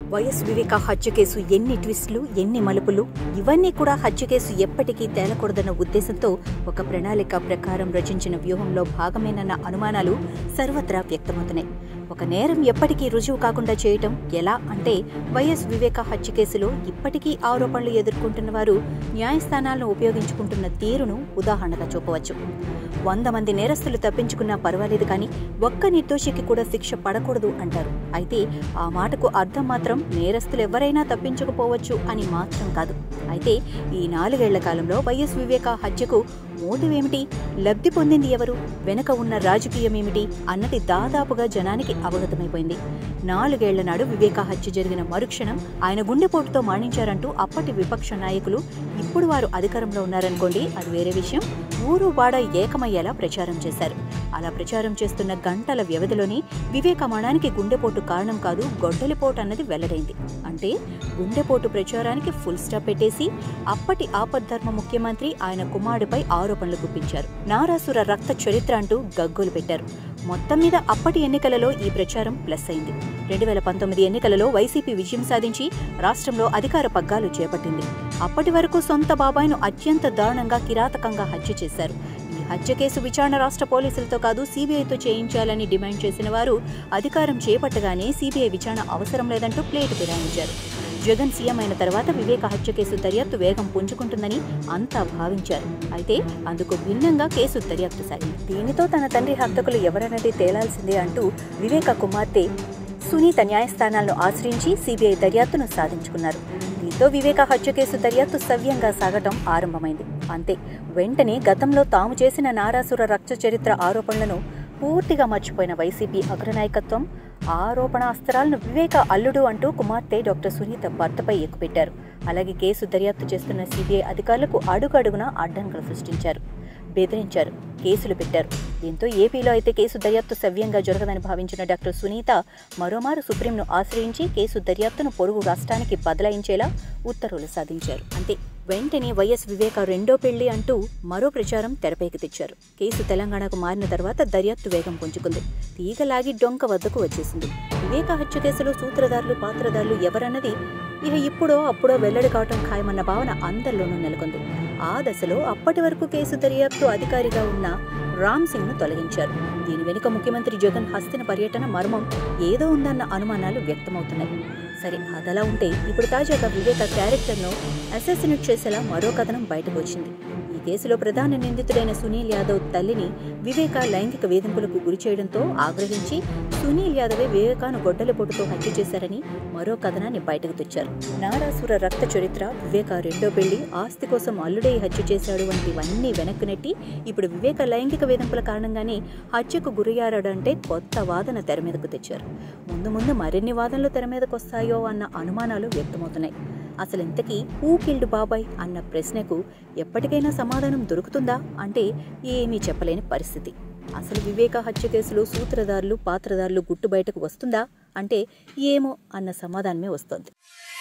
YS వివేక హత్య case ఎన్ని ట్విస్టులు ఎన్ని మలుపులు ఇవన్నీ కూడా హత్య కేసు ఎప్పటికీ తేలకూడదన్న ఉద్దేశంతో ఒక ప్రణాళిక ప్రకారం రచించిన వ్యూహంలో భాగమేనన్న అనుమానాలు సర్వత్రా వ్యక్తమవుతున్నాయి ఒక నేరం ఎప్పటికీ రుజువు కాకుండా చేయటం ఎలా అంటే వైఎస్ వివేక హత్య కేసులో ఇప్పటికీ ఆరోపణలు ఎదుర్కొంటున్న వారు న్యాయస్థానాలను ఉపయోగించుకుంటున్న తీరును ఉదాహరణగా చూపవచ్చు వంద మంది నేరస్తులు తప్పించుకున్నా పర్వాలేదు కానీ ఒక్క నిర్దోషికి కూడా శిక్ష పడకూడదు అంటారు అయితే ఆ మాటకు అర్థం మాత్రం నేరస్తులు ఎవరైనా తప్పించకపోవచ్చు అని మాత్రం కాదు అయితే ఈ నాలుగేళ్ల కాలంలో వైఎస్ వివేక హత్యకు మోటివ్ ఏమిటి లబ్ధి పొందింది ఎవరు వెనుక ఉన్న రాజకీయం ఏమిటి అన్నది దాదాపుగా జనానికి అవగతమైపోయింది నాలుగేళ్ల నాడు వివేక హత్య జరిగిన మరుక్షణం ఆయన గుండెపోటుతో మరణించారంటూ అప్పటి విపక్ష నాయకులు ఇప్పుడు వారు అధికారంలో ఉన్నారనుకోండి అది వేరే విషయం ఊరు వాడ ఏకమయ్యేలా ప్రచారం చేశారు అలా ప్రచారం చేస్తున్న గంటల వ్యవధిలోనే వివేక మరణానికి గుండెపోటు కారణం కాదు గొడ్డలిపోటు అన్నది వెల్లడైంది అంటే గుండెపోటు ప్రచారానికి ఫుల్ స్టాప్ పెట్టేసి అప్పటి ఆపద్ధర్మ ముఖ్యమంత్రి ఆయన కుమారుడిపై ఆరోపణలు గుప్పించారు నారాసుర రక్త చరిత్ర అంటూ గగ్గోలు పెట్టారు మొత్తం మీద అప్పటి ఎన్నికలలో ఈ ప్రచారం ప్లస్ అయింది రెండు వేల పంతొమ్మిది ఎన్నికలలో వైసీపీ విజయం సాధించి రాష్ట్రంలో అధికార పగ్గాలు చేపట్టింది అప్పటి వరకు సొంత బాబాయ్ను అత్యంత దారుణంగా కిరాతకంగా హత్య చేశారు ఈ హత్య కేసు విచారణ రాష్ట్ర పోలీసులతో కాదు సీబీఐతో చేయించాలని డిమాండ్ చేసిన వారు అధికారం చేపట్టగానే సీబీఐ విచారణ అవసరం లేదంటూ ప్లేటు ఫిరాయించారు జగన్ సీఎం అయిన తర్వాత వివేక హత్య కేసు దర్యాప్తు వేగం పుంజుకుంటుందని అంతా భావించారు అయితే అందుకు భిన్నంగా కేసు దర్యాప్తు సాగింది దీనితో తన తండ్రి హంతకులు ఎవరన్నది తేలాల్సిందే అంటూ వివేక కుమార్తె సునీత న్యాయస్థానాలను ఆశ్రయించి సీబీఐ దర్యాప్తును సాధించుకున్నారు దీంతో వివేక హత్య కేసు దర్యాప్తు సవ్యంగా సాగటం ఆరంభమైంది అంతే వెంటనే గతంలో తాము చేసిన నారాసుర రక్త చరిత్ర ఆరోపణలను పూర్తిగా మర్చిపోయిన వైసీపీ అగ్రనాయకత్వం ఆరోపణ అస్త్రాలను వివేక అల్లుడు అంటూ కుమార్తె డాక్టర్ సునీత భర్తపై ఎక్కుపెట్టారు అలాగే కేసు దర్యాప్తు చేస్తున్న సీబీఐ అధికారులకు అడుగడుగునా అడ్డంకులు సృష్టించారు బెదిరించారు కేసులు పెట్టారు దీంతో ఏపీలో అయితే కేసు దర్యాప్తు సవ్యంగా జరగదని భావించిన డాక్టర్ సునీత మరోమారు సుప్రీంను ఆశ్రయించి కేసు దర్యాప్తును పొరుగు రాష్ట్రానికి బదలాయించేలా ఉత్తర్వులు సాధించారు అంతే వెంటనే వైఎస్ వివేక రెండో పెళ్లి అంటూ మరో ప్రచారం తెరపైకి తెచ్చారు కేసు తెలంగాణకు మారిన తర్వాత దర్యాప్తు వేగం పుంజుకుంది తీగలాగి డొంక వద్దకు వచ్చేసింది వివేక హత్య కేసులో సూత్రధారులు పాత్రధారులు ఎవరన్నది ఇక ఇప్పుడో అప్పుడో వెల్లడి కావటం ఖాయమన్న భావన అందరిలోనూ నెలకొంది ఆ దశలో అప్పటి వరకు కేసు దర్యాప్తు అధికారిగా ఉన్న రామ్ సింగ్ ను తొలగించారు దీని వెనుక ముఖ్యమంత్రి జగన్ హస్తిన పర్యటన మర్మం ఏదో ఉందన్న అనుమానాలు వ్యక్తమవుతున్నాయి సరే అదలా ఉంటే ఇప్పుడు తాజాగా వివేక క్యారెక్టర్ను అసాసినేట్ చేసేలా మరో కథనం బయటకు వచ్చింది ఈ కేసులో ప్రధాన నిందితుడైన సునీల్ యాదవ్ తల్లిని వివేక లైంగిక వేధింపులకు గురి చేయడంతో ఆగ్రహించి సునీల్ యాదవే వివేకాను గొడ్డలిపోటుతో హత్య చేశారని మరో కథనాన్ని బయటకు తెచ్చారు నారాసుర రక్త చరిత్ర వివేక రెండో పెళ్లి ఆస్తి కోసం అల్లుడే హత్య చేశాడు వంటివన్నీ వెనక్కి నెట్టి ఇప్పుడు వివేక లైంగిక వేధింపుల కారణంగానే హత్యకు గురయ్యారంటే కొత్త వాదన తెర మీదకు తెచ్చారు ముందు ముందు మరిన్ని వాదనలు తెర మీదకు వస్తాయో అన్న అనుమానాలు వ్యక్తమవుతున్నాయి అసలు ఇంతకీ హూ కిల్డ్ బాబాయ్ అన్న ప్రశ్నకు ఎప్పటికైనా సమాధానం దొరుకుతుందా అంటే ఏమీ చెప్పలేని పరిస్థితి అసలు వివేక హత్య కేసులో సూత్రధారులు పాత్రధారులు గుట్టు బయటకు వస్తుందా అంటే ఏమో అన్న సమాధానమే వస్తోంది